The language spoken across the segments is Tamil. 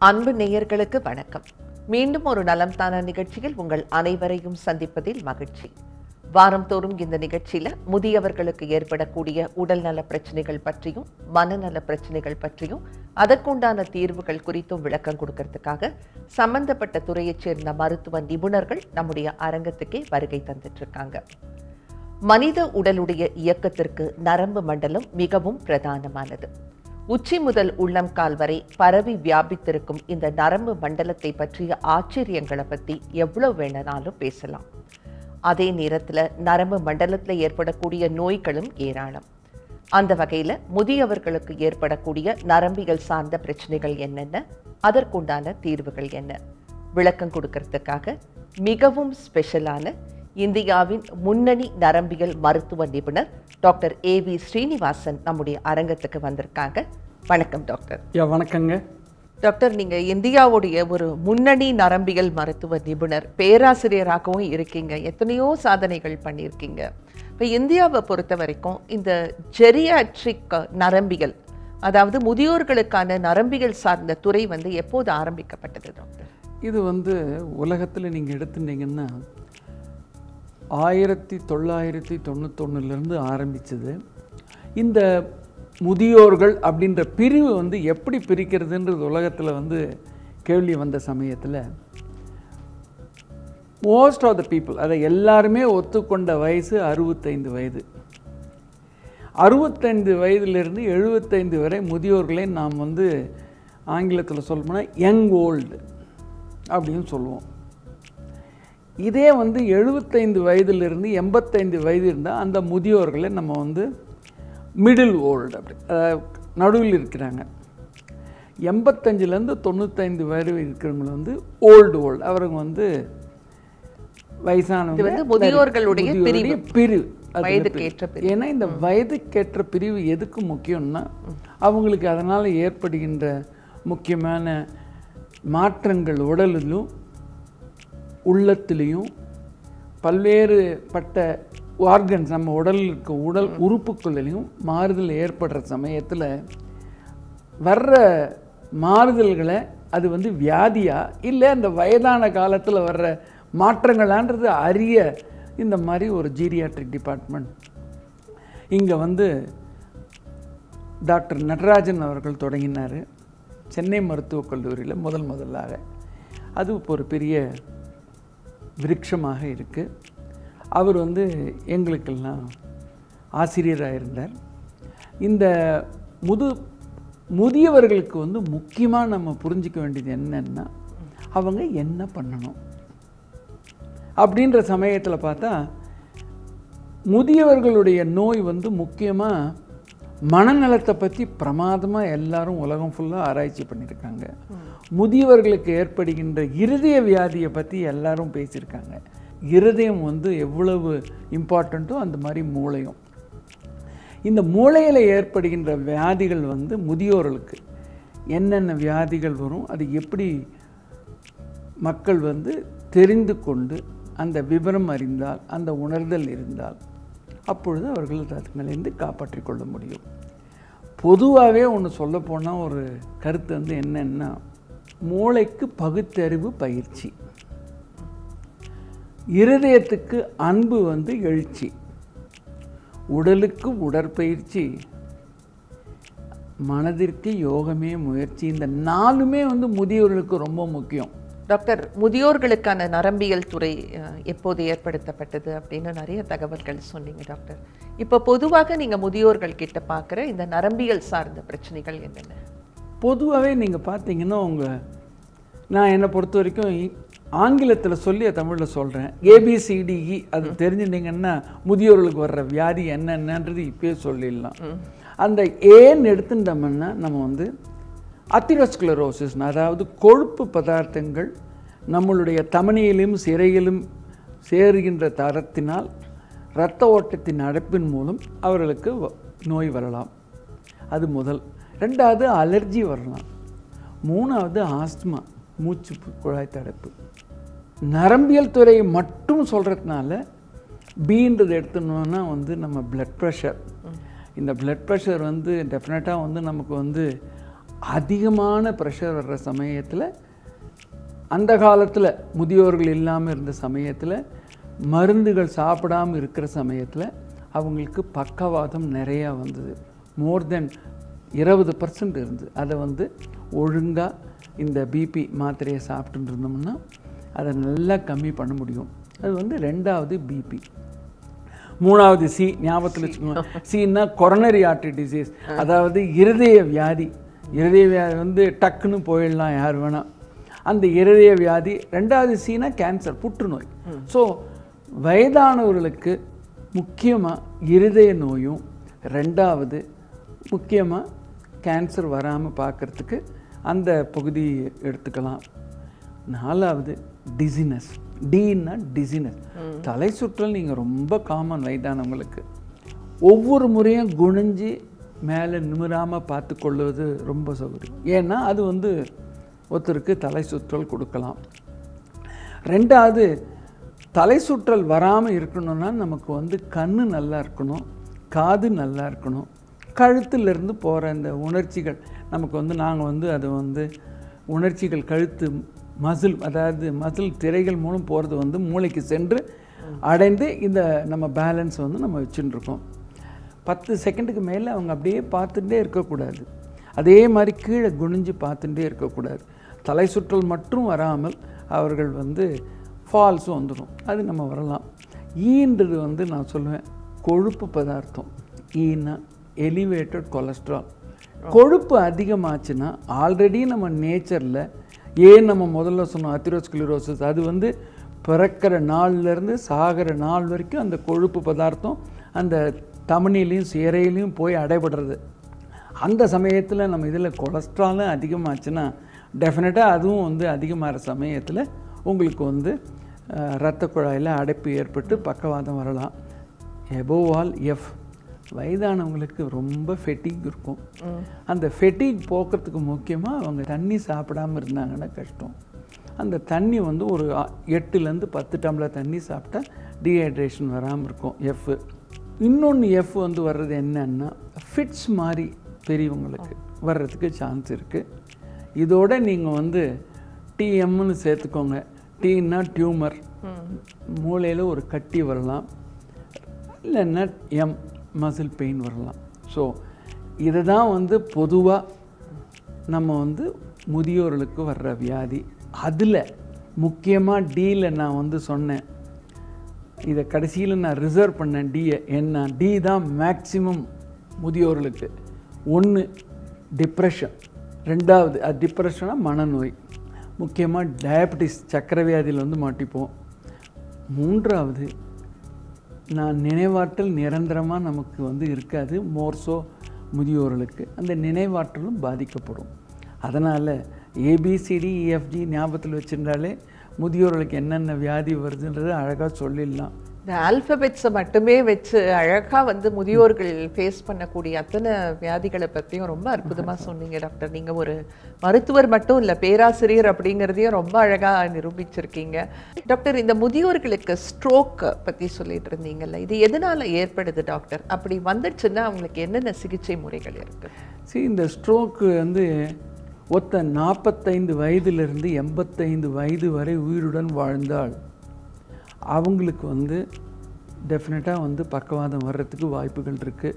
அன்பு நேயர்களுக்கு வணக்கம் மீண்டும் ஒரு நலம் தான நிகழ்ச்சியில் உங்கள் அனைவரையும் சந்திப்பதில் மகிழ்ச்சி வாரந்தோறும் இந்த நிகழ்ச்சியில முதியவர்களுக்கு ஏற்படக்கூடிய உடல்நல பிரச்சனைகள் பற்றியும் மனநல பிரச்சனைகள் பற்றியும் அதற்குண்டான தீர்வுகள் குறித்தும் விளக்கம் கொடுக்கறதுக்காக சம்பந்தப்பட்ட துறையைச் சேர்ந்த மருத்துவ நிபுணர்கள் நம்முடைய அரங்கத்துக்கே வருகை தந்துட்டு இருக்காங்க மனித உடலுடைய இயக்கத்திற்கு நரம்பு மண்டலம் மிகவும் பிரதானமானது உச்சி முதல் உள்ளம் கால் வரை பரவி வியாபித்திருக்கும் இந்த நரம்பு மண்டலத்தை பற்றிய ஆச்சரியங்களை பத்தி எவ்வளவு வேணுனாலும் பேசலாம் அதே நேரத்துல நரம்பு மண்டலத்துல ஏற்படக்கூடிய நோய்களும் ஏராளம் அந்த வகையில முதியவர்களுக்கு ஏற்படக்கூடிய நரம்பியல் சார்ந்த பிரச்சனைகள் என்னென்ன அதற்குண்டான தீர்வுகள் என்ன விளக்கம் கொடுக்கறதுக்காக மிகவும் ஸ்பெஷலான இந்தியாவின் முன்னணி நரம்பியல் மருத்துவ நிபுணர் டாக்டர் ஏ வி ஸ்ரீனிவாசன் நம்முடைய அரங்கத்துக்கு வந்திருக்காங்க வணக்கம் டாக்டர் யா வணக்கங்க டாக்டர் நீங்க இந்தியாவுடைய ஒரு முன்னணி நரம்பியல் மருத்துவ நிபுணர் பேராசிரியராகவும் இருக்கீங்க எத்தனையோ சாதனைகள் பண்ணியிருக்கீங்க இப்போ இந்தியாவை பொறுத்த வரைக்கும் இந்த ஜெரியாட்ரிக் நரம்பியல் அதாவது முதியோர்களுக்கான நரம்பியல் சார்ந்த துறை வந்து எப்போது ஆரம்பிக்கப்பட்டது டாக்டர் இது வந்து உலகத்தில் நீங்கள் எடுத்துட்டீங்கன்னா ஆயிரத்தி தொள்ளாயிரத்தி தொண்ணூத்தொன்னுலேருந்து ஆரம்பிச்சது இந்த முதியோர்கள் அப்படின்ற பிரிவு வந்து எப்படி பிரிக்கிறதுன்றது உலகத்தில் வந்து கேள்வி வந்த சமயத்தில் மோஸ்ட் ஆஃப் த பீப்புள் அதை எல்லாருமே ஒத்துக்கொண்ட வயசு அறுபத்தைந்து வயது அறுபத்தைந்து வயதிலிருந்து எழுபத்தைந்து வரை முதியோர்களை நாம் வந்து ஆங்கிலத்தில் சொல்லணும்னா யங் ஓல்டு அப்படின்னு சொல்லுவோம் இதே வந்து எழுபத்தைந்து வயதிலிருந்து எண்பத்தைந்து வயது இருந்தால் அந்த முதியோர்களை நம்ம வந்து மிடில் ஓல்டு அப்படி அதாவது நடுவில் இருக்கிறாங்க எண்பத்தஞ்சிலேருந்து தொண்ணூத்தைந்து வயது இருக்கிறவங்க வந்து ஓல்டு ஓல்டு அவருங்க வந்து வயசானவங்க இது வந்து முதியோர்களுடைய முதியோருடைய பிரிவு அது வயதுக்கேற்ற பிரிவு. ஏன்னா இந்த வயதுக்கேற்ற பிரிவு எதுக்கு முக்கியம்னா அவங்களுக்கு அதனால் ஏற்படுகின்ற முக்கியமான மாற்றங்கள் உடலிலும் உள்ளத்திலையும் பல்வேறு பட்ட ஆர்கன்ஸ் நம்ம உடலில் இருக்க உடல் உறுப்புகளிலையும் மாறுதல் ஏற்படுற சமயத்தில் வர்ற மாறுதல்களை அது வந்து வியாதியா இல்லை அந்த வயதான காலத்தில் வர்ற மாற்றங்களான்றது அறிய இந்த மாதிரி ஒரு ஜீரியாட்ரிக் டிபார்ட்மெண்ட் இங்கே வந்து டாக்டர் நடராஜன் அவர்கள் தொடங்கினார் சென்னை மருத்துவக் கல்லூரியில் முதல் முதலாக அது இப்போ ஒரு பெரிய விருட்சமாக இருக்குது அவர் வந்து எங்களுக்கெல்லாம் ஆசிரியராக இருந்தார் இந்த முது முதியவர்களுக்கு வந்து முக்கியமாக நம்ம புரிஞ்சிக்க வேண்டியது என்னன்னா அவங்க என்ன பண்ணணும் அப்படின்ற சமயத்தில் பார்த்தா முதியவர்களுடைய நோய் வந்து முக்கியமாக மனநலத்தை பற்றி பிரமாதமாக எல்லாரும் உலகம் ஃபுல்லாக ஆராய்ச்சி பண்ணியிருக்காங்க முதியவர்களுக்கு ஏற்படுகின்ற இருதய வியாதியை பற்றி எல்லாரும் பேசியிருக்காங்க இருதயம் வந்து எவ்வளவு இம்பார்ட்டண்ட்டோ அந்த மாதிரி மூளையும் இந்த மூளையில் ஏற்படுகின்ற வியாதிகள் வந்து முதியோர்களுக்கு என்னென்ன வியாதிகள் வரும் அது எப்படி மக்கள் வந்து தெரிந்து கொண்டு அந்த விவரம் அறிந்தால் அந்த உணர்தல் இருந்தால் அப்பொழுது அவர்கள் அதுலேருந்து காப்பாற்றிக் கொள்ள முடியும் பொதுவாகவே ஒன்று சொல்லப்போனால் ஒரு கருத்து வந்து என்னன்னா மூளைக்கு பகுத்தறிவு பயிற்சி இருதயத்துக்கு அன்பு வந்து எழுச்சி உடலுக்கு உடற்பயிற்சி மனதிற்கு யோகமே முயற்சி இந்த நாலுமே வந்து முதியோர்களுக்கு ரொம்ப முக்கியம் டாக்டர் முதியோர்களுக்கான நரம்பியல் துறை அஹ், எப்போது ஏற்படுத்தப்பட்டது அப்படின்னு நிறைய தகவல்கள் சொன்னீங்க டாக்டர் இப்போ பொதுவாக நீங்க முதியோர்கள் கிட்ட பார்க்குற இந்த நரம்பியல் சார்ந்த பிரச்சனைகள் என்னென்ன பொதுவாகவே நீங்கள் பார்த்தீங்கன்னா உங்கள் நான் என்னை பொறுத்த வரைக்கும் ஆங்கிலத்தில் சொல்லி தமிழில் சொல்கிறேன் ஏபிசிடிஇ அது தெரிஞ்சுட்டீங்கன்னா முதியோர்களுக்கு வர்ற வியாதி என்னென்னன்றது இப்பயே சொல்லிடலாம் அந்த ஏன்னு எடுத்துட்டோம்னா நம்ம வந்து அத்திரோஸ்குலரோசிஸ் அதாவது கொழுப்பு பதார்த்தங்கள் நம்மளுடைய தமனியிலும் சிறையிலும் சேருகின்ற தரத்தினால் இரத்த ஓட்டத்தின் அடைப்பின் மூலம் அவர்களுக்கு வ- நோய் வரலாம் அது முதல் ரெண்டாவது அலர்ஜி வரலாம் மூணாவது ஆஸ்துமா மூச்சு பு- குழாய் தடுப்பு நரம்பியல் துறையை மட்டும் சொல்கிறதுனால பீன்றது எடுத்துனோன்னா வந்து நம்ம பிளட் ப்ரெஷர் இந்த பிளட் ப்ரெஷர் வந்து டெஃபினட்டாக வந்து நமக்கு வந்து அதிகமான ப்ரெஷர் வர்ற சமயத்தில் அந்த காலத்தில் முதியோர்கள் இல்லாமல் இருந்த சமயத்தில் மருந்துகள் சாப்பிடாமல் இருக்கிற சமயத்தில் அவங்களுக்கு பக்கவாதம் நிறையா வந்தது மோர் தென் இருபது பர்சன்ட் இருந்தது அதை வந்து ஒழுங்காக இந்த பிபி மாத்திரையை சாப்பிட்டுட்டு இருந்தோம்னா அதை நல்லா கம்மி பண்ண முடியும் அது வந்து ரெண்டாவது பிபி மூணாவது சி ஞாபகத்தில் வச்சுக்கோங்க சின்னா கொரோனரி ஆர்டரி டிசீஸ் அதாவது இருதய வியாதி இருதய வியாதி வந்து டக்குன்னு போயிடலாம் யார் வேணால் அந்த இருதய வியாதி ரெண்டாவது சீனா கேன்சர் புற்றுநோய் ஸோ வயதானவர்களுக்கு முக்கியமாக இருதய நோயும் ரெண்டாவது முக்கியமாக கேன்சர் வராமல் பார்க்கறதுக்கு அந்த பகுதி எடுத்துக்கலாம் நாலாவது டிசினஸ் டீன்னா டிசினஸ் தலை சுற்றல் நீங்கள் ரொம்ப காமன் வயதானவங்களுக்கு ஒவ்வொரு முறையும் குனிஞ்சு மேலே நிமிராமல் பார்த்து கொள்வது ரொம்ப சௌகரியம் ஏன்னா அது வந்து ஒருத்தருக்கு தலை சுற்றல் கொடுக்கலாம் ரெண்டாவது தலை சுற்றல் வராமல் இருக்கணும்னா நமக்கு வந்து கண்ணு நல்லா இருக்கணும் காது நல்லா இருக்கணும் கழுத்திலிருந்து போகிற இந்த உணர்ச்சிகள் நமக்கு வந்து நாங்கள் வந்து அதை வந்து உணர்ச்சிகள் கழுத்து மசில் அதாவது மசில் திரைகள் மூலம் போகிறது வந்து மூளைக்கு சென்று அடைந்து இந்த நம்ம பேலன்ஸ் வந்து நம்ம வச்சுட்டு இருக்கோம் பத்து செகண்டுக்கு மேலே அவங்க அப்படியே பார்த்துட்டே இருக்கக்கூடாது அதே மாதிரி கீழே குனிஞ்சு பார்த்துட்டே இருக்கக்கூடாது தலை சுற்றல் மட்டும் வராமல் அவர்கள் வந்து ஃபால்ஸும் வந்துடும் அது நம்ம வரலாம் ஈன்றது வந்து நான் சொல்லுவேன் கொழுப்பு பதார்த்தம் ஈனா எலிவேட்டட் கொலஸ்ட்ரால் கொழுப்பு அதிகமாச்சுன்னா ஆல்ரெடி நம்ம நேச்சரில் ஏன் நம்ம முதல்ல சொன்னோம் அத்திரோஸ்கிலிரோசிஸ் அது வந்து பிறக்கிற நாள்லேருந்து சாகிற நாள் வரைக்கும் அந்த கொழுப்பு பதார்த்தம் அந்த தமனிலையும் சேரையிலையும் போய் அடைபடுறது அந்த சமயத்தில் நம்ம இதில் கொலஸ்ட்ராலும் அதிகமாச்சுன்னா டெஃபினட்டாக அதுவும் வந்து அதிகமாகிற சமயத்தில் உங்களுக்கு வந்து அஹ், இரத்த குழாயில் அடைப்பு ஏற்பட்டு பக்கவாதம் வரலாம் எபோவ் ஆல் எஃப் வயதானவங்களுக்கு ரொம்ப ஃபெட்டிக் இருக்கும் அந்த ஃபெட்டிக் போக்குறதுக்கு முக்கியமாக அவங்க தண்ணி சாப்பிடாம இருந்தாங்கன்னா கஷ்டம் அந்த தண்ணி வந்து ஒரு அ- எட்டுலேருந்து பத்து டம்ளர் தண்ணி சாப்பிட்டா டீஹைட்ரேஷன் வராமல் இருக்கும் எஃப் இன்னொன்று எஃப் வந்து வர்றது என்னன்னா ஃபிட்ஸ் மாதிரி பெரியவங்களுக்கு வர்றதுக்கு சான்ஸ் இருக்குது இதோட நீங்கள் வந்து டிஎம்னு சேர்த்துக்கோங்க டீன்னா டியூமர் மூளையில் ஒரு கட்டி வரலாம் இல்லைன்னா எம் மசில் பெயின் வரலாம் ஸோ இதை தான் வந்து பொதுவாக நம்ம வந்து முதியோர்களுக்கு வர்ற வியாதி அதில் முக்கியமாக டீயில் நான் வந்து சொன்னேன் இதை கடைசியில் நான் ரிசர்வ் பண்ணேன் டியை என்ன டி தான் மேக்சிமம் முதியோர்களுக்கு ஒன்று டிப்ரெஷன் ரெண்டாவது அது டிப்ரெஷனாக மனநோய் முக்கியமாக டயபெட்டிஸ் சக்கரை வியாதியில் வந்து மாட்டிப்போம் மூன்றாவது நான் நினைவாற்றல் நிரந்தரமாக நமக்கு வந்து இருக்காது மோர்ஸோ முதியோர்களுக்கு அந்த நினைவாற்றலும் பாதிக்கப்படும் அதனால் ஏபிசிடி இஎஃப்ஜி ஞாபகத்தில் வச்சிருந்தாலே முதியோர்களுக்கு என்னென்ன வியாதி வருதுன்றது அழகாக சொல்லிடலாம் இந்த ஆல்பபெட்ஸை மட்டுமே வச்சு அழகா வந்து முதியோர்கள் ஃபேஸ் பண்ணக்கூடிய அத்தனை வியாதிகளை பற்றியும் ரொம்ப அற்புதமா சொன்னீங்க டாக்டர் நீங்க ஒரு மருத்துவர் மட்டும் இல்ல பேராசிரியர் அப்படிங்கிறதையும் ரொம்ப அழகா நிரூபிச்சிருக்கீங்க டாக்டர் இந்த முதியோர்களுக்கு ஸ்ட்ரோக் பத்தி சொல்லிட்டு இருந்தீங்கல்ல இது எதனால ஏற்படுது டாக்டர் அப்படி வந்துடுச்சுன்னா அவங்களுக்கு என்னென்ன சிகிச்சை முறைகள் இருக்கு சரி இந்த ஸ்ட்ரோக்கு வந்து ஒத்த நாற்பத்தைந்து வயதிலிருந்து எண்பத்தைந்து வயது வரை உயிருடன் வாழ்ந்தால் அவங்களுக்கு வந்து டெஃபினட்டாக வந்து பக்கவாதம் வர்றதுக்கு வாய்ப்புகள் இருக்குது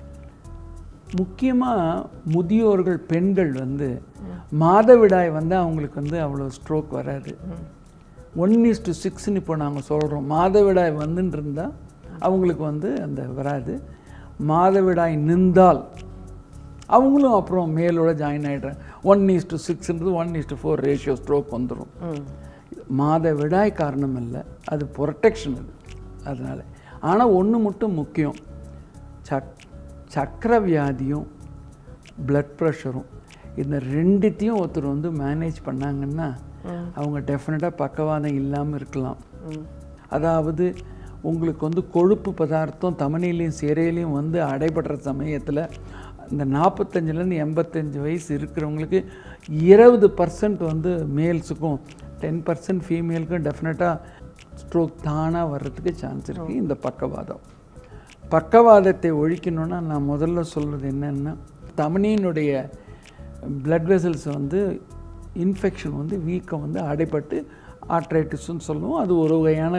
முக்கியமாக முதியோர்கள் பெண்கள் வந்து மாதவிடாய் வந்து அவங்களுக்கு வந்து அவ்வளோ ஸ்ட்ரோக் வராது ஒன் இஸ் டு சிக்ஸ்னு இப்போ நாங்கள் சொல்கிறோம் மாதவிடாய் வந்துன்னு இருந்தால் அவங்களுக்கு வந்து அந்த வராது மாதவிடாய் நின்றால் அவங்களும் அப்புறம் மேலோட ஜாயின் ஆகிடுறாங்க ஒன் இஸ் டு சிக்ஸ்ன்றது one is to four ratio stroke வந்துடும் மாத விடாய் காரணம் இல்லை அது ப்ரொட்டெக்ஷன் அது அதனால் ஆனால் ஒன்று மட்டும் முக்கியம் சக் சக்கரை வியாதியும் blood ப்ரெஷரும் இந்த ரெண்டுத்தையும் ஒருத்தர் வந்து மேனேஜ் பண்ணாங்கன்னா அவங்க டெஃபினட்டாக பக்கவாதம் இல்லாமல் இருக்கலாம் அதாவது உங்களுக்கு வந்து கொழுப்பு பதார்த்தம் தமனிலையும் சிறையிலையும் வந்து அடைபடுற சமயத்தில் இந்த நாற்பத்தஞ்சிலேருந்து எண்பத்தஞ்சு வயசு இருக்கிறவங்களுக்கு இருபது பர்சன்ட் வந்து மேல்ஸுக்கும் டென் பர்சன்ட் ஃபீமேலுக்கும் டெஃபினட்டாக ஸ்ட்ரோக் தானாக வர்றதுக்கு சான்ஸ் இருக்குது இந்த பக்கவாதம் பக்கவாதத்தை ஒழிக்கணும்னா நான் முதல்ல சொல்கிறது என்னென்னா தமனியினுடைய பிளட் வெசல்ஸ் வந்து இன்ஃபெக்ஷன் வந்து வீக்கம் வந்து அடைப்பட்டு ஆர்ட்ரைட்டிஸ்னு சொல்லுவோம் அது ஒரு வகையான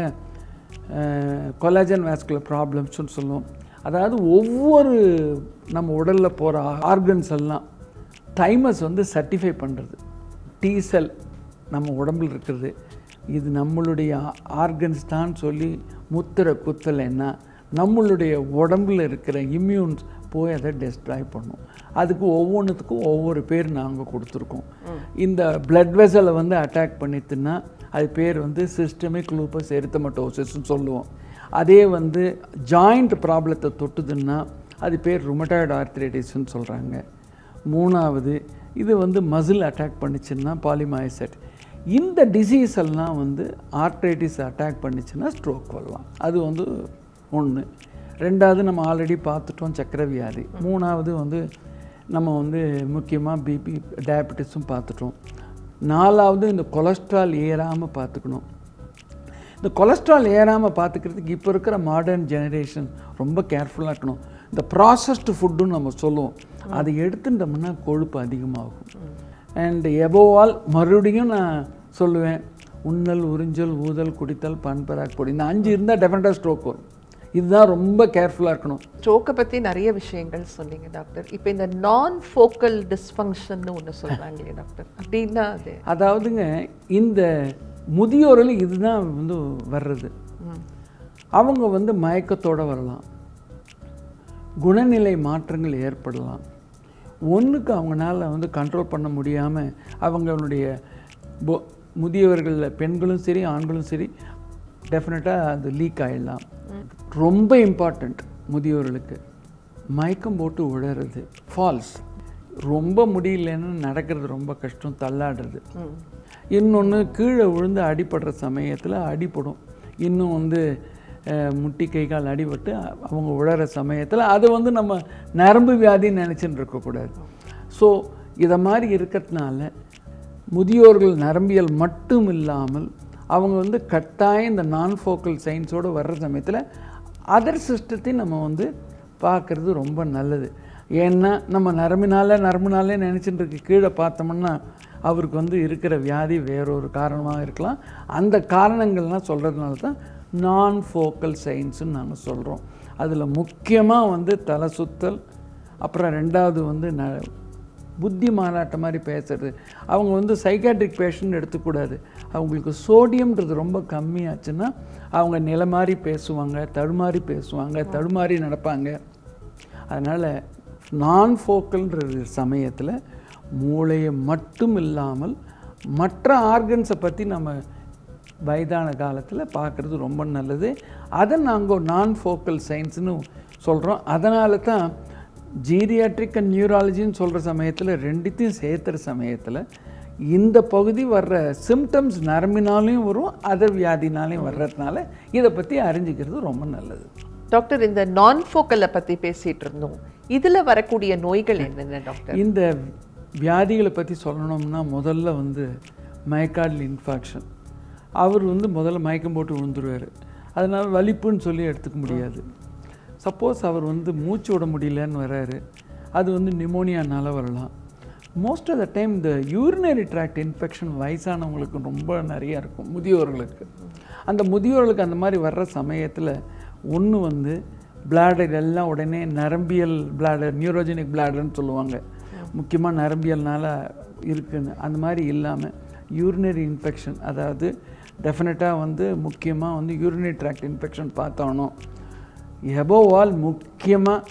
கொலாஜன் வேஸ்குலர் ப்ராப்ளம்ஸ்னு சொல்லுவோம் அதாவது ஒவ்வொரு நம்ம உடலில் போகிற ஆர்கன்ஸ் எல்லாம் தைமஸ் வந்து சர்டிஃபை பண்ணுறது T செல் நம்ம உடம்பில் இருக்கிறது இது நம்மளுடைய ஆர்கன்ஸ் தான் சொல்லி முத்திரை குத்தலைன்னா நம்மளுடைய உடம்புல இருக்கிற இம்யூன்ஸ் போய் அதை டெஸ்ட்ராய் பண்ணும் அதுக்கு ஒவ்வொன்றுத்துக்கும் ஒவ்வொரு பேர் நாங்கள் கொடுத்துருக்கோம் இந்த பிளட் வெசலை வந்து அட்டாக் பண்ணிட்டுன்னா அது பேர் வந்து சிஸ்டமிக் லூப்பஸ் எரித்தமட்டோசிஸ்ன்னு சொல்லுவோம் அதே வந்து ஜாயிண்ட் ப்ராப்ளத்தை தொட்டுதுன்னா அது பேர் ருமட்டாய்டு ஆர்த்ரைட்டிஸ்ன்னு சொல்கிறாங்க மூணாவது இது வந்து மசில் அட்டாக் பண்ணிச்சுன்னா பாலிமாயசெட் இந்த டிசீஸ் எல்லாம் வந்து ஆர்த்ரைட்டிஸ் அட்டாக் பண்ணிச்சுன்னா ஸ்ட்ரோக் வரலாம் அது வந்து ஒன்று ரெண்டாவது நம்ம ஆல்ரெடி பார்த்துட்டோம் சக்கரை வியாதி மூணாவது வந்து நம்ம வந்து முக்கியமாக பிபி டயபெட்டிஸும் பார்த்துட்டோம் நாலாவது இந்த கொலஸ்ட்ரால் ஏறாமல் பார்த்துக்கணும் இந்த கொலஸ்ட்ரால் ஏறாமல் பார்த்துக்கிறதுக்கு இப்போ இருக்கிற மாடர்ன் ஜெனரேஷன் ரொம்ப கேர்ஃபுல்லாக இருக்கணும் இந்த ப்ராசஸ்டு ஃபுட்டுன்னு நம்ம சொல்லுவோம் அதை எடுத்துட்டோம்னா கொழுப்பு அதிகமாகும் அண்ட் எபோவால் மறுபடியும் நான் சொல்லுவேன் உண்ணல் உறிஞ்சல் ஊதல் குடித்தல் பண்பராக் பொடி இந்த அஞ்சு இருந்தால் டெஃபினட்டாக ஸ்ட்ரோக் வரும் இதுதான் ரொம்ப கேர்ஃபுல்லாக இருக்கணும் ஸ்ட்ரோக்கை பற்றி நிறைய விஷயங்கள் சொன்னீங்க டாக்டர் இப்போ இந்த நான் ஃபோக்கல் டிஸ்ஃபங்க்ஷன் ஒன்று சொல்கிறாங்க இல்லையா டாக்டர் அப்படின்னா அது அதாவதுங்க இந்த முதியோரில் இதுதான் வந்து வர்றது அவங்க வந்து மயக்கத்தோட வரலாம் குணநிலை மாற்றங்கள் ஏற்படலாம் ஒன்றுக்கு அவங்களால வந்து கண்ட்ரோல் பண்ண முடியாமல் அவங்களுடைய பொ முதியவர்களில் பெண்களும் சரி ஆண்களும் சரி டெஃபினட்டாக அது லீக் ஆகிடலாம் ரொம்ப இம்பார்ட்டண்ட் முதியோர்களுக்கு மயக்கம் போட்டு உழறது ஃபால்ஸ் ரொம்ப முடியலன்னு நடக்கிறது ரொம்ப கஷ்டம் தள்ளாடுறது இன்னொன்று கீழே விழுந்து அடிபடுற சமயத்தில் அடிபடும் இன்னும் வந்து அஹ், முட்டி கை கால் அடிபட்டு அவங்க உழற சமயத்தில் அதை வந்து நம்ம நரம்பு வியாதின்னு நினச்சின்னு இருக்கக்கூடாது ஸோ இதை மாதிரி இருக்கிறதுனால முதியோர்கள் நரம்பியல் மட்டும் இல்லாமல் அவங்க வந்து கட்டாயம் இந்த நான் ஃபோக்கல் சயின்ஸோடு வர்ற சமயத்தில் அதர் சிஸ்டத்தையும் நம்ம வந்து பார்க்குறது ரொம்ப நல்லது ஏன்னா நம்ம நரம்பினால நரம்புனாலே நினச்சிட்டு இருக்கு கீழே பார்த்தோம்னா அவருக்கு வந்து இருக்கிற வியாதி வேறொரு காரணமாக இருக்கலாம் அந்த காரணங்கள்லாம் சொல்கிறதுனால தான் நான் ஃபோக்கல் சயின்ஸுன்னு நாங்கள் சொல்கிறோம் அதில் முக்கியமாக வந்து தலை சுத்தல் அப்புறம் ரெண்டாவது வந்து ந புத்தி மாநாட்ட மாதிரி பேசுறது அவங்க வந்து சைக்காட்ரிக் பேஷண்ட் எடுத்துக்கூடாது அவங்களுக்கு சோடியம்ன்றது ரொம்ப கம்மியாச்சுன்னா அவங்க நிலை மாதிரி பேசுவாங்க தடுமாறி பேசுவாங்க தடுமாறி நடப்பாங்க அதனால் நான் ஃபோக்கல்ன்றது சமயத்தில் மூளையை மட்டும் இல்லாமல் மற்ற ஆர்கன்ஸை பற்றி நம்ம வயதான காலத்தில் பார்க்குறது ரொம்ப நல்லது அதை நாங்கள் நான் ஃபோக்கல் சயின்ஸ்னு சொல்கிறோம் அதனால தான் ஜீரியாட்ரிக் அண்ட் நியூராலஜின்னு சொல்கிற சமயத்தில் ரெண்டுத்தையும் சேர்த்துற சமயத்தில் இந்த பகுதி வர்ற சிம்டம்ஸ் நரம்பினாலையும் வரும் அதர் வியாதினாலையும் வர்றதுனால இதை பற்றி அறிஞ்சிக்கிறது ரொம்ப நல்லது டாக்டர் இந்த நான் ஃபோக்கலை பற்றி பேசிட்டு இருந்தோம் இதில் வரக்கூடிய நோய்கள் என்னென்ன டாக்டர் இந்த வியாதிகளை பற்றி சொல்லணும்னா முதல்ல வந்து மயக்காடில் இன்ஃபாக்ஷன் அவர் வந்து முதல்ல மயக்கம் போட்டு விழுந்துருவார் அதனால் வலிப்புன்னு சொல்லி எடுத்துக்க முடியாது சப்போஸ் அவர் வந்து மூச்சு விட முடியலன்னு வராரு அது வந்து நிமோனியானால வரலாம் மோஸ்ட் ஆஃப் த டைம் இந்த யூரினரி ட்ராக்ட் இன்ஃபெக்ஷன் வயசானவங்களுக்கு ரொம்ப நிறையா இருக்கும் முதியோர்களுக்கு அந்த முதியோர்களுக்கு அந்த மாதிரி வர்ற சமயத்தில் ஒன்று வந்து பிளாடர் எல்லாம் உடனே நரம்பியல் பிளாடர் நியூரோஜெனிக் பிளாடர்னு சொல்லுவாங்க முக்கியமாக நரம்பியல்னால இருக்குன்னு அந்த மாதிரி இல்லாமல் யூரினரி இன்ஃபெக்ஷன் அதாவது டெஃபினட்டாக வந்து முக்கியமாக வந்து யூரினரி ட்ராக்ட் இன்ஃபெக்ஷன் பார்த்தோன்னோ எபோவால் முக்கியமாக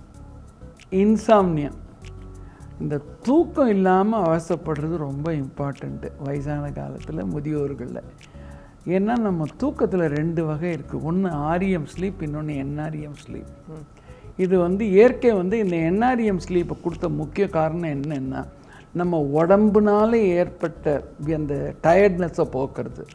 இன்சாம்னியா இந்த தூக்கம் இல்லாமல் அவசப்படுறது ரொம்ப இம்பார்ட்டண்ட்டு வயசான காலத்தில் முதியோர்களில் ஏன்னா நம்ம தூக்கத்தில் ரெண்டு வகை இருக்குது ஒன்று ஆரியம் ஸ்லீப் இன்னொன்று என்ஆர்எம் ஸ்லீப் இது வந்து இயற்கை வந்து இந்த என்ஆர்எம் ஸ்லீப்பை கொடுத்த முக்கிய காரணம் என்னன்னா நம்ம உடம்புனால ஏற்பட்ட அந்த டயர்ட்னஸை போக்குறது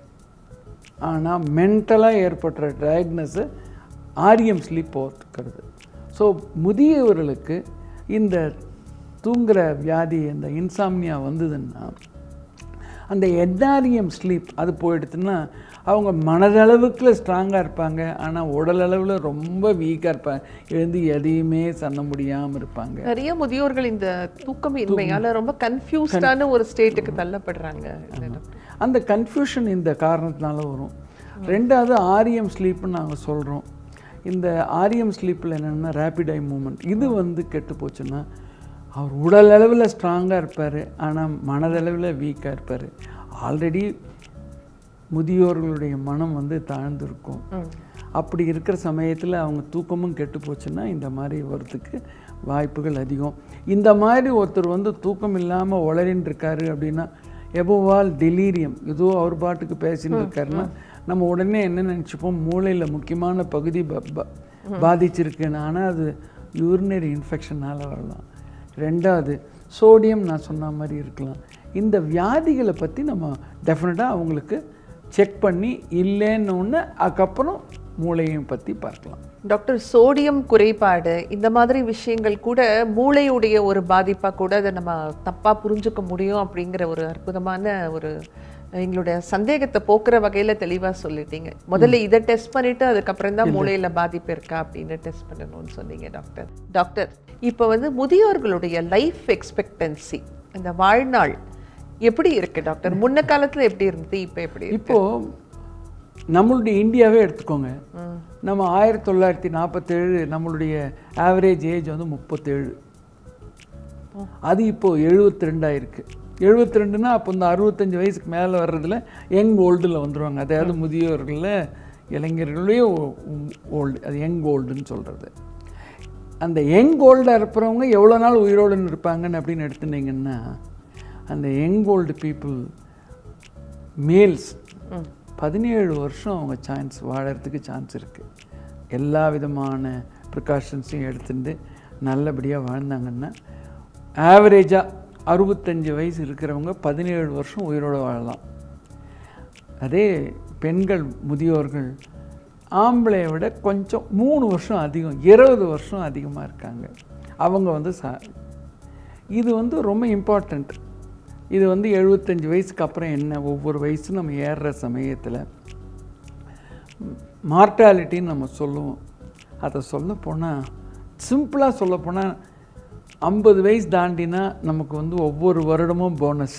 ஆனால் மென்டலாக ஏற்படுற டயர்ட்னஸ்ஸு ஆரியம் ஸ்லீப் போக்குறது ஸோ முதியவர்களுக்கு இந்த தூங்குற வியாதி இந்த இன்சாம்னியா வந்ததுன்னா அந்த என்ஆர்இஎம் ஸ்லீப் அது போயிடுச்சுன்னா அவங்க மனதளவுக்கு ஸ்ட்ராங்காக இருப்பாங்க ஆனால் உடலளவில் ரொம்ப வீக்காக இருப்பாங்க எழுந்து எதையுமே பண்ண முடியாமல் இருப்பாங்க நிறைய முதியோர்கள் இந்த தூக்கம் இன்மையால ரொம்ப கன்ஃபியூஸ்டான ஒரு ஸ்டேட்டுக்கு தள்ளப்படுறாங்க இல்ல டாக்டர்? அந்த கன்ஃபியூஷன் இந்த காரணத்தினால வரும் ரெண்டாவது ஆரியம் ஸ்லீப்னு நாங்கள் சொல்கிறோம் இந்த ஆரியம் ஸ்லீப்பில் என்னென்னா ரேபிட் ஐ மூமெண்ட் இது வந்து கெட்டு போச்சுன்னா அவர் உடல் அளவில் ஸ்ட்ராங்காக இருப்பார் ஆனால் மனதளவில் வீக்காக இருப்பார் ஆல்ரெடி முதியோர்களுடைய மனம் வந்து தாழ்ந்திருக்கும் ம். அப்படி இருக்கிற சமயத்தில் அவங்க தூக்கமும் கெட்டு போச்சுன்னா இந்த மாதிரி வரதுக்கு வாய்ப்புகள் அதிகம் இந்த மாதிரி ஒருத்தர் வந்து தூக்கம் இல்லாமல் உளறின்னு இருக்காரு அப்படின்னா எபோவால் டெலீரியம் ஏதோ அவர் பாட்டுக்கு பேசின்னு இருக்காருன்னா நம்ம உடனே என்ன நினச்சிப்போம் மூளையில் முக்கியமான பகுதி ப- ப- பாதிச்சிருக்குன்னு ஆனால் அது யூரினரி இன்ஃபெக்ஷனால் வரலாம் ரெண்டாவது சோடியம் நான் சொன்ன மாதிரி இருக்கலாம் இந்த வியாதிகளை பற்றி நம்ம டெஃபினட்டாக அவங்களுக்கு செக் பண்ணி இல்லைன்னு ஒன்று அதுக்கப்புறம் மூளையும் பற்றி பார்க்கலாம் டாக்டர் சோடியம் குறைபாடு இந்த மாதிரி விஷயங்கள் கூட மூளையுடைய ஒரு பாதிப்பா கூட அதை நம்ம தப்பா புரிஞ்சுக்க முடியும் அப்படிங்கிற ஒரு அற்புதமான ஒரு எங்களுடைய சந்தேகத்தை போக்குற வகையில தெளிவா சொல்லிட்டீங்க முதல்ல இதை டெஸ்ட் பண்ணிட்டு அதுக்கப்புறம் தான் மூளையில பாதிப்பு இருக்கா அப்படின்னு டெஸ்ட் பண்ணணும்னு சொன்னீங்க டாக்டர் டாக்டர் இப்போ வந்து முதியோர்களுடைய லைஃப் எக்ஸ்பெக்டன்சி அந்த வாழ்நாள் எப்படி இருக்கு டாக்டர் முன்ன காலத்துல எப்படி இருந்தது இப்போ எப்படி இருக்கு? இப்போது நம்மளுடைய இந்தியாவே எடுத்துக்கோங்க ம். நம்ம ஆயிரத்தி தொள்ளாயிரத்தி நாற்பத்தேழு நம்மளுடைய ஆவரேஜ் ஏஜ் வந்து முப்பத்தேழு அது இப்போது எழுபத்தி ரெண்டாயிருக்கு எழுபத்தி ரெண்டுனா அப்போ இந்த அறுபத்தஞ்சு வயசுக்கு மேலே வர்றதுல யங் ஓல்டில் வந்துடுவாங்க அதாவது முதியோர்களில் இளைஞர்களே ஓல்டு அது யங் ஓல்டுன்னு சொல்கிறது அந்த யங் ஓல்டாக இருப்பவங்க எவ்வளோ நாள் உயிரோடு இருப்பாங்கன்னு அப்படின்னு எடுத்துட்டீங்கன்னா அந்த யங் ஓல்டு பீப்புள் மேல்ஸ் ம். பதினேழு வருஷம் அவங்க சான்ஸ் வாழறதுக்கு சான்ஸ் இருக்குது எல்லா விதமான ப்ரிகாஷன்ஸையும் எடுத்துட்டு நல்லபடியாக வாழ்ந்தாங்கன்னா ஆவரேஜாக அறுபத்தஞ்சு வயசு இருக்கிறவங்க பதினேழு வருஷம் உயிரோடு வாழலாம் அதே பெண்கள் முதியோர்கள் ஆம்பளையை விட கொஞ்சம் மூணு வருஷம் அதிகம் இருபது வருஷம் அதிகமாக இருக்காங்க அவங்க வந்து சா இது வந்து ரொம்ப இம்பார்ட்டண்ட் இது வந்து எழுபத்தஞ்சு வயசுக்கு அப்புறம் என்ன ஒவ்வொரு வயசும் நம்ம ஏறுற சமயத்தில் மார்ட்டாலிட்டின்னு நம்ம சொல்லுவோம் அதை சொல்ல போனால் சிம்பிளாக சொல்ல போனால் ஐம்பது வயசு தாண்டினா நமக்கு வந்து ஒவ்வொரு வருடமும் போனஸ்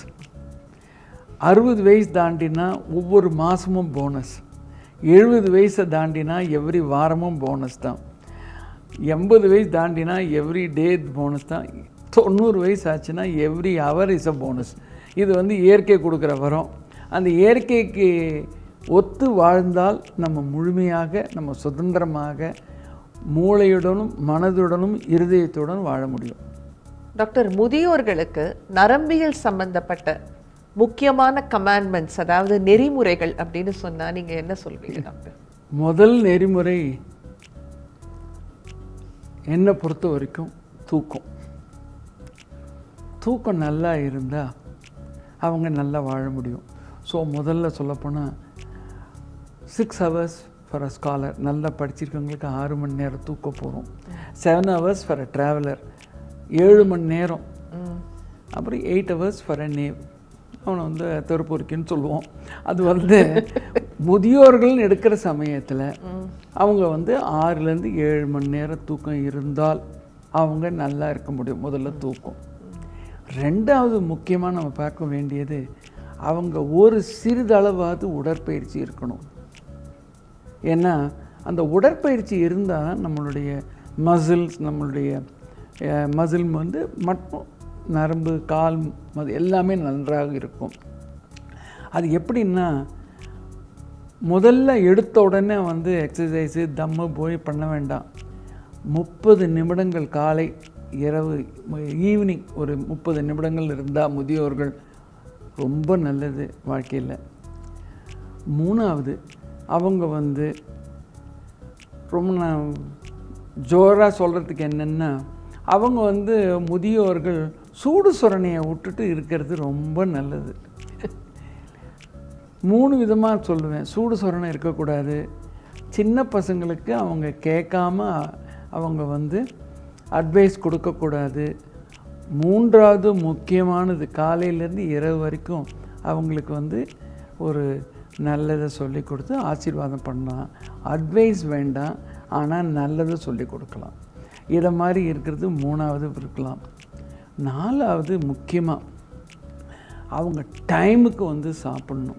அறுபது வயசு தாண்டினா ஒவ்வொரு மாதமும் போனஸ் எழுபது வயசை தாண்டினா எவ்ரி வாரமும் போனஸ் தான் எண்பது வயசு தாண்டினா எவ்ரி டே போனஸ் தான் தொண்ணூறு வயசு ஆச்சுன்னா every hour is a bonus இது வந்து இயற்கை கொடுக்குற வரம் அந்த இயற்கைக்கு ஒத்து வாழ்ந்தால் நம்ம முழுமையாக நம்ம சுதந்திரமாக மூளையுடனும் மனதுடனும் இருதயத்துடனும் வாழ முடியும் டாக்டர் முதியோர்களுக்கு நரம்பியல் சம்பந்தப்பட்ட முக்கியமான கமாண்ட்மெண்ட்ஸ் அதாவது நெறிமுறைகள் அப்படின்னு சொன்னா நீங்க என்ன சொல்வீங்க டாக்டர் முதல் நெறிமுறை என்னை பொறுத்த வரைக்கும் தூக்கம் தூக்கம் நல்லா இருந்தால் அவங்க நல்லா வாழ முடியும் ஸோ முதல்ல சொல்லப்போனால் six hours for a scholar நல்லா படிச்சிருக்கவங்களுக்கு ஆறு மணி நேரம் தூக்க போகிறோம் seven hours for a traveller ஏழு மணி நேரம் ம். அப்புறம் eight hours for a knave அவனை வந்து தெருப்பொறிக்குன்னு சொல்லுவோம் அது வந்து முதியோர்கள்னு எடுக்கிற சமயத்தில் அவங்க வந்து ஆறுலேருந்து ஏழு மணி நேரம் தூக்கம் இருந்தால் அவங்க நல்லா இருக்க முடியும் முதல்ல தூக்கம் ரெண்டாவது முக்கியமாக நம்ம பார்க்க வேண்டியது அவங்க ஒரு சிறிதளவாவது உடற்பயிற்சி இருக்கணும் ஏன்னா அந்த உடற்பயிற்சி இருந்தால் நம்மளுடைய மசில்ஸ் நம்மளுடைய மசில் வந்து மட்டும் நரம்பு கால் அது எல்லாமே நன்றாக இருக்கும் அது எப்படின்னா முதல்ல எடுத்த உடனே வந்து எக்ஸசைஸு தம்மு போய் பண்ண வேண்டாம் முப்பது நிமிடங்கள் காலை இரவு ஈவினிங் ஒரு முப்பது நிமிடங்கள் இருந்தால் முதியோர்கள் ரொம்ப நல்லது வாழ்க்கையில் மூணாவது அவங்க வந்து ரொம்ப நான் ஜோராக சொல்கிறதுக்கு என்னென்னா அவங்க வந்து முதியோர்கள் சூடு சுரணையை விட்டுட்டு இருக்கிறது ரொம்ப நல்லது மூணு விதமாக சொல்லுவேன் சூடு சொரணை இருக்கக்கூடாது சின்ன பசங்களுக்கு அவங்க கேட்காம அவங்க வந்து அட்வைஸ் கொடுக்கக்கூடாது மூன்றாவது முக்கியமானது காலையிலேருந்து இரவு வரைக்கும் அவங்களுக்கு வந்து ஒரு நல்லதை சொல்லி கொடுத்து ஆசீர்வாதம் பண்ணலாம் அட்வைஸ் வேண்டாம் ஆனால் நல்லதை சொல்லி கொடுக்கலாம் இதை மாதிரி இருக்கிறது மூணாவது இருக்கலாம் நாலாவது முக்கியமாக அவங்க டைமுக்கு வந்து சாப்பிடணும்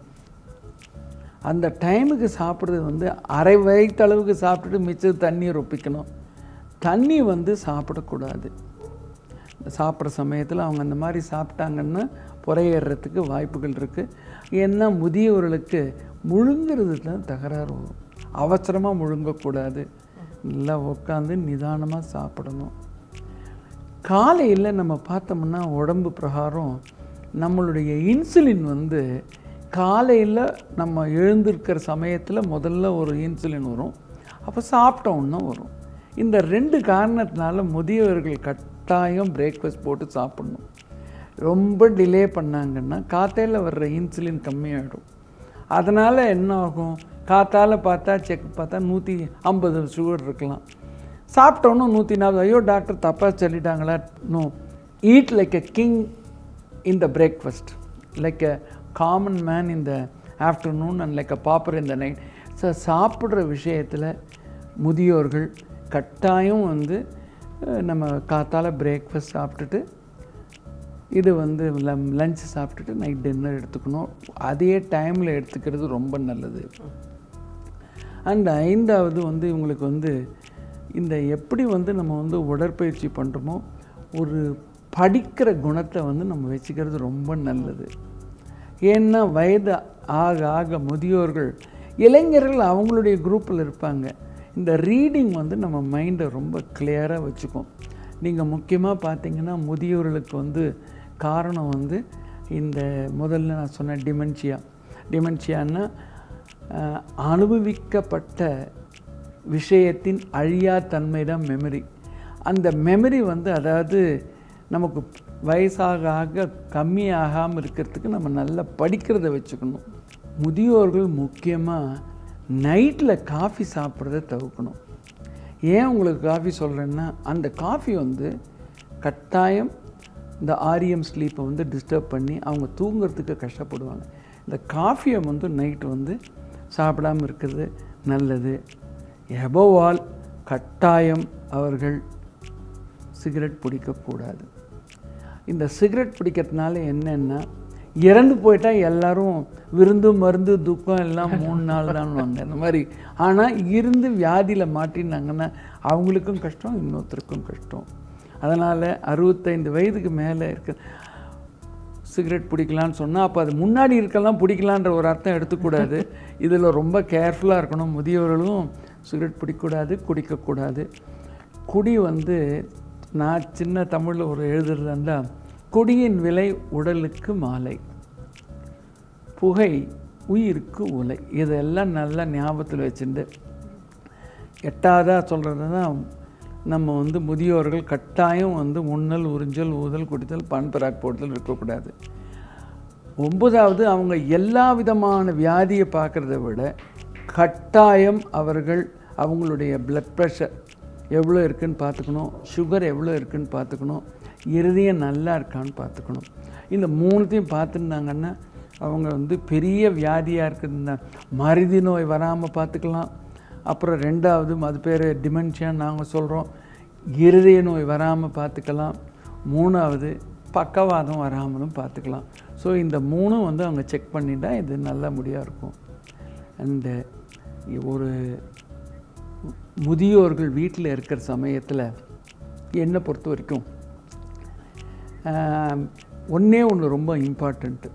அந்த டைமுக்கு சாப்பிட்றது வந்து அரை வயிற்றளவுக்கு சாப்பிட்டுட்டு மிச்சம் தண்ணியை ரொப்பிக்கணும் தண்ணி வந்து சாப்பிடக்கூடாது சாப்பிட்ற சமயத்தில் அவங்க அந்த மாதிரி சாப்பிட்டாங்கன்னா புறையேறதுக்கு வாய்ப்புகள் இருக்குது ஏன்னா முதியவர்களுக்கு முழுங்கிறது தான் தகராறு வரும் அவசரமாக முழுங்கக்கூடாது நல்லா உட்காந்து நிதானமாக சாப்பிடணும் காலையில் நம்ம பார்த்தோம்னா உடம்பு பிரகாரம் நம்மளுடைய இன்சுலின் வந்து காலையில் நம்ம எழுந்திருக்கிற சமயத்தில் முதல்ல ஒரு இன்சுலின் வரும் அப்போ சாப்பிட்டோன்னா வரும் இந்த ரெண்டு காரணத்தினால முதியவர்கள் கட்டாயம் பிரேக்ஃபாஸ்ட் போட்டு சாப்பிடணும் ரொம்ப டிலே பண்ணாங்கன்னா காத்தையில் வர்ற இன்சுலின் கம்மியாகிடும் அதனால் என்ன ஆகும் காத்தால பார்த்தா செக் பார்த்தா நூற்றி ஐம்பது சுகர் இருக்கலாம் சாப்பிட்டோன்னு நூற்றி நாற்பது ஐயோ டாக்டர் தப்பாக சொல்லிட்டாங்களா no eat like a king in the breakfast like a common man in the afternoon and like a pauper in the night so சாப்பிட்ற விஷயத்தில் முதியோர்கள் கட்டாயம் வந்து அஹ், நம்ம காத்தால பிரேக்ஃபாஸ்ட் சாப்பிட்டுட்டு இது வந்து லஞ்ச் சாப்பிட்டுட்டு நைட் டின்னர் எடுத்துக்கணும் அதே டைமில் எடுத்துக்கிறது ரொம்ப நல்லது அண்ட் ஐந்தாவது வந்து இவங்களுக்கு வந்து இந்த எப்படி வந்து நம்ம வந்து உடற்பயிற்சி பண்ணுறோமோ ஒரு படிக்கிற குணத்தை வந்து நம்ம வச்சுக்கிறது ரொம்ப நல்லது ஏன்னா வயது ஆக ஆக முதியோர்கள் இளைஞர்கள் அவங்களுடைய குரூப்பில் இருப்பாங்க இந்த ரீடிங் வந்து நம்ம மைண்டை ரொம்ப கிளியராக வச்சுக்கும் நீங்கள் முக்கியமாக பார்த்தீங்கன்னா முதியோர்களுக்கு வந்து காரணம் வந்து இந்த முதல்ல நான் சொன்ன டிமென்ஷியா டிமென்ஷியான்னா அஹ், அனுபவிக்கப்பட்ட விஷயத்தின் அழியா தன்மை தான் மெமரி அந்த மெமரி வந்து அதாவது நமக்கு வயசாக ஆக கம்மியாகாமல் இருக்கிறதுக்கு நம்ம நல்லா படிக்கிறத வச்சுக்கணும் முதியோர்கள் முக்கியமாக நைட்டில் காஃபி சாப்பிட்றத தவிர்க்கணும் ஏன் உங்களுக்கு காஃபி சொல்கிறேன்னா அந்த காஃபி வந்து கட்டாயம் இந்த ஆரியம் ஸ்லீப்பை வந்து டிஸ்டர்ப் பண்ணி அவங்க தூங்குறதுக்கு கஷ்டப்படுவாங்க இந்த காஃபியை வந்து நைட்டு வந்து சாப்பிடாம இருக்கிறது நல்லது எபோவ் ஆல் கட்டாயம் அவர்கள் சிகரெட் பிடிக்கக்கூடாது இந்த சிகரெட் பிடிக்கிறதுனால என்னென்னா இறந்து போயிட்டா எல்லாரும் விருந்து மருந்து துக்கம் எல்லாம் மூணு நாள் தான்வாங்க இந்த மாதிரி ஆனால் இருந்து வியாதியில் மாட்டினாங்கன்னா அவங்களுக்கும் கஷ்டம் இன்னொருத்தருக்கும் கஷ்டம் அதனால் அறுபத்தைந்து வயதுக்கு மேலே இருக்க சிகரெட் பிடிக்கலான்னு சொன்னால் அப்போ அது முன்னாடி இருக்கலாம் பிடிக்கலான்ற ஒரு அர்த்தம் எடுத்துக்கூடாது இதில் ரொம்ப கேர்ஃபுல்லாக இருக்கணும் முதியவர்களும் சிகரெட் பிடிக்கக்கூடாது குடிக்கக்கூடாது குடி வந்து நான் சின்ன தமிழில் ஒரு எழுதுறது இருந்தால் குடியின் விலை உடலுக்கு மாலை புகை உயிருக்கு உலை இதெல்லாம் நல்லா ஞாபகத்தில் வச்சுட்டு எட்டாவதாக சொல்கிறது தான் நம்ம வந்து முதியோர்கள் கட்டாயம் வந்து உண்ணல் உறிஞ்சல் ஊதல் குடித்தல் பான் பராக் போடுதல் இருக்கக்கூடாது ஒன்பதாவது அவங்க எல்லா விதமான வியாதியை பார்க்குறத விட கட்டாயம் அவர்கள் அவங்களுடைய blood ப்ரெஷர் எவ்வளோ இருக்குன்னு பார்த்துக்கணும் சுகர் எவ்வளோ இருக்குன்னு பார்த்துக்கணும் இருதயம் நல்லா இருக்கான்னு பார்த்துக்கணும் இந்த மூணுத்தையும் பார்த்துருந்தாங்கன்னா அவங்க வந்து பெரிய வியாதியாக இருக்குதுன்னா மருதி நோய் வராமல் பார்த்துக்கலாம் அப்புறம் ரெண்டாவது அது பேர் டிமென்ஷியான்னு நாங்கள் சொல்கிறோம் இருதய நோய் வராமல் பார்த்துக்கலாம் மூணாவது பக்கவாதம் வராமலும் பார்த்துக்கலாம் ஸோ இந்த மூணும் வந்து அவங்க செக் பண்ணிட்டா இது நல்ல முடியாக இருக்கும் அண்டு ஒரு முதியோர்கள் வீட்டில் இருக்கிற சமயத்தில் என்னை பொறுத்த வரைக்கும் ஆம், ஒண்ணே ஒன்று ரொம்ப இம்பார்ட்டண்ட்டு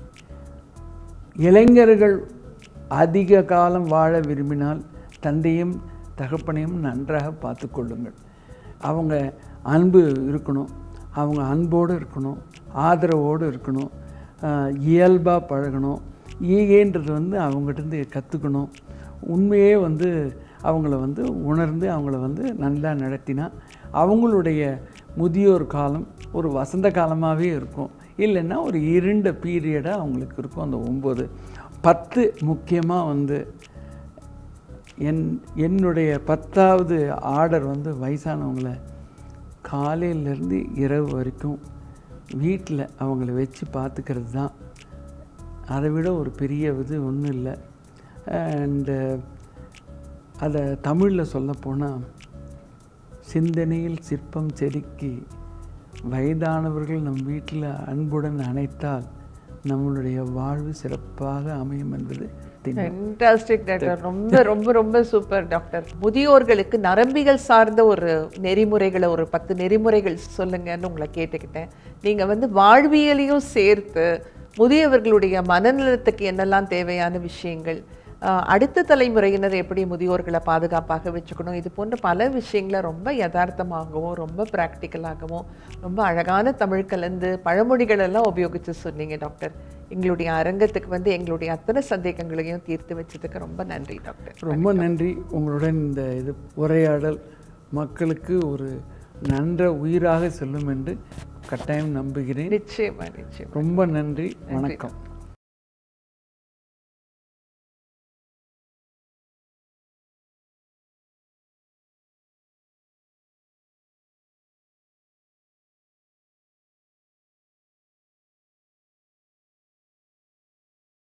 இளைஞர்கள் அதிக காலம் வாழ விரும்பினால் தந்தையும் தகப்பனையும் நன்றாக பார்த்து கொள்ளுங்கள் அவங்க அன்பு இருக்கணும் அவங்க அன்போடு இருக்கணும் ஆதரவோடு இருக்கணும் இயல்பாக பழகணும் ஈகேன்றது வந்து அவங்ககிட்டருந்து கற்றுக்கணும் உண்மையே வந்து அவங்கள வந்து உணர்ந்து அவங்கள வந்து நல்லா நடத்தினா அவங்களுடைய முதியோர் காலம் ஒரு வசந்த காலமாகவே இருக்கும் இல்லைன்னா ஒரு இருண்ட பீரியடாக அவங்களுக்கு இருக்கும் அந்த ஒம்பது பத்து முக்கியமாக வந்து என் என்னுடைய பத்தாவது ஆர்டர் வந்து வயசானவங்கள காலையிலேருந்து இரவு வரைக்கும் வீட்டில் அவங்கள வச்சு பார்த்துக்கிறது தான் அதை விட ஒரு பெரிய இது ஒன்றும் இல்லை அண்டு அதை தமிழில் சொல்லப்போனால் சிந்தனையில் சிற்பம் செதுக்கி வயதானவர்கள் நம் வீட்டில் அன்புடன் அணைத்தால் நம்மளுடைய வாழ்வு சிறப்பாக அமையும் என்பது திண்ணம். ஃபென்டாஸ்டிக் டாக்டர் ரொம்ப ரொம்ப ரொம்ப சூப்பர் டாக்டர் முதியோர்களுக்கு நரம்பிகள் சார்ந்த ஒரு நெறிமுறைகளை ஒரு பத்து நெறிமுறைகள் சொல்லுங்கன்னு உங்களை கேட்டுக்கிட்டேன் நீங்க வந்து வாழ்வியலையும் சேர்த்து முதியவர்களுடைய மனநலத்துக்கு என்னெல்லாம் தேவையான விஷயங்கள் ஆஹ், அடுத்த தலைமுறையினர் எப்படி முதியோர்களை பாதுகாப்பாக வச்சுக்கணும் இது போன்ற பல விஷயங்களை ரொம்ப யதார்த்தமாகவும் ரொம்ப ப்ராக்டிக்கலாகவும் ரொம்ப அழகான தமிழ் கலந்து பழமொழிகள் எல்லாம் உபயோகித்து சொன்னீங்க டாக்டர் எங்களுடைய அரங்கத்துக்கு வந்து எங்களுடைய அத்தனை சந்தேகங்களையும் தீர்த்து வச்சதுக்கு ரொம்ப நன்றி டாக்டர் ரொம்ப நன்றி உங்களுடன் இந்த இது உரையாடல் மக்களுக்கு ஒரு நன்ற உயிராக செல்லும் என்று கட்டாயம் நம்புகிறேன் நிச்சயமா நிச்சயம் ரொம்ப நன்றி வணக்கம்